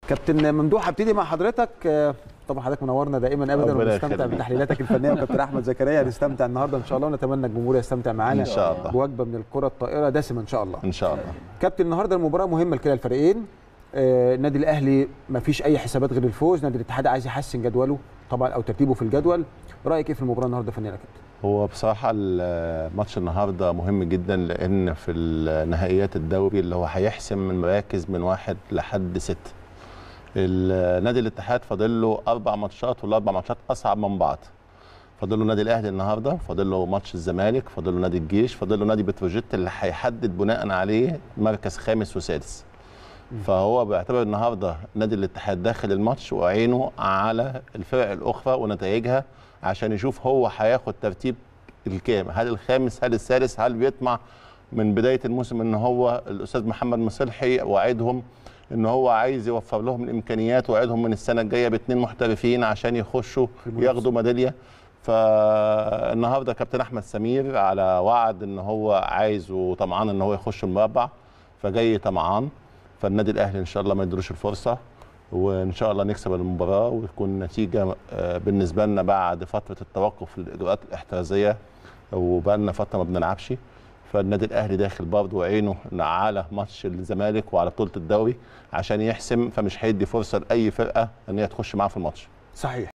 كابتن ممدوح هبتدي مع حضرتك آه، طبعا حضرتك منورنا دائما ابدا ربنا ونستمتع يخليك. بتحليلاتك الفنيه وكابتن احمد زكريا هنستمتع النهارده ان شاء الله ونتمنى الجمهور يستمتع معانا إن شاء الله. بوجبه من الكره الطائره دسمه ان شاء الله ان شاء الله كابتن النهارده المباراه مهمه لكلا الفريقين آه، النادي الاهلي ما فيش اي حسابات غير الفوز نادي الاتحاد عايز يحسن جدوله طبعا او ترتيبه في الجدول رايك ايه في المباراه النهارده فنيا يا كابتن هو بصراحه الماتش النهارده مهم جدا لان في نهائيات الدوري اللي هو هيحسم من مراكز من واحد لحد ستة النادي الاتحاد فاضل له اربع ماتشات والاربع ماتشات اصعب من بعض فاضل له نادي الاهلي النهارده فاضل له ماتش الزمالك فاضل له نادي الجيش فاضل له نادي بتروجيت اللي هيحدد بناء عليه مركز خامس وسادس فهو بيعتبر النهارده نادي الاتحاد داخل الماتش وعينه على الفرق الاخرى ونتائجها عشان يشوف هو هياخد ترتيب الكام هل الخامس هل السادس هل بيطمع من بدايه الموسم ان هو الاستاذ محمد مصلحي وعدهم ان هو عايز يوفر لهم الامكانيات وعدهم من السنه الجايه باثنين محترفين عشان يخشوا المنافسة. ياخدوا ميداليه فالنهارده كابتن احمد سمير على وعد ان هو عايز وطمعان ان هو يخش المربع فجاي طمعان فالنادي الاهلي ان شاء الله ما يدروش الفرصه وان شاء الله نكسب المباراه وتكون نتيجه آه، بالنسبه لنا بعد فتره التوقف للاجراءات الاحترازيه وبقى لنا فتره ما بنلعبش فالنادي الاهلي داخل برضه وعينه على ماتش الزمالك وعلى بطوله الدوري عشان يحسم فمش هيدي فرصه لاي فرقه ان هي تخش معاه في الماتش صحيح